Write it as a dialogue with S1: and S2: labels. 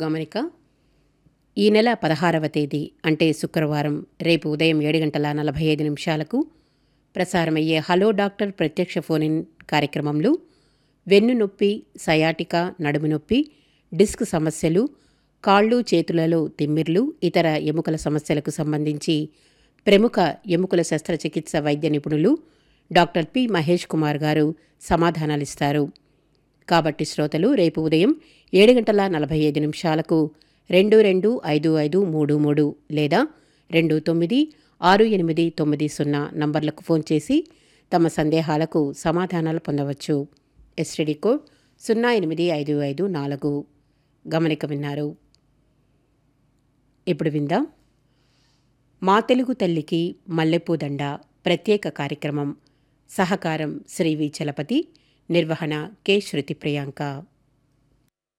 S1: గమనిక ఈ నెల పదహారవ తేదీ అంటే శుక్రవారం రేపు ఉదయం ఏడు గంటల నలభై ఐదు నిమిషాలకు ప్రసారమయ్యే హలో డాక్టర్ ప్రత్యక్ష ఫోన్ ఇన్ కార్యక్రమంలో వెన్ను నొప్పి సయాటిక నడుము నొప్పి డిస్క్ సమస్యలు కాళ్ళు చేతులలో తిమ్మిర్లు ఇతర ఎముకల సమస్యలకు సంబంధించి ప్రముఖ ఎముకల శస్త్రచికిత్స వైద్య నిపుణులు డాక్టర్ పి మహేష్ కుమార్ గారు సమాధానాలిస్తారు కాబట్టి శ్రోతలు రేపు ఉదయం ఏడు గంటల నలభై ఐదు నిమిషాలకు రెండు రెండు ఐదు ఐదు మూడు మూడు లేదా రెండు తొమ్మిది ఆరు ఎనిమిది తొమ్మిది సున్నా నంబర్లకు ఫోన్ చేసి తమ సందేహాలకు సమాధానాలు పొందవచ్చు ఎస్టీడీ కోడ్ సున్నా ఎనిమిది ఐదు ఐదు నాలుగు గమనిక విన్నారు ఇప్పుడు విందాం మా తెలుగు తల్లికి మల్లెపూదండ ప్రత్యేక కార్యక్రమం సహకారం శ్రీ వి చలపతి నిర్వహణ కె శృతి ప్రియాంక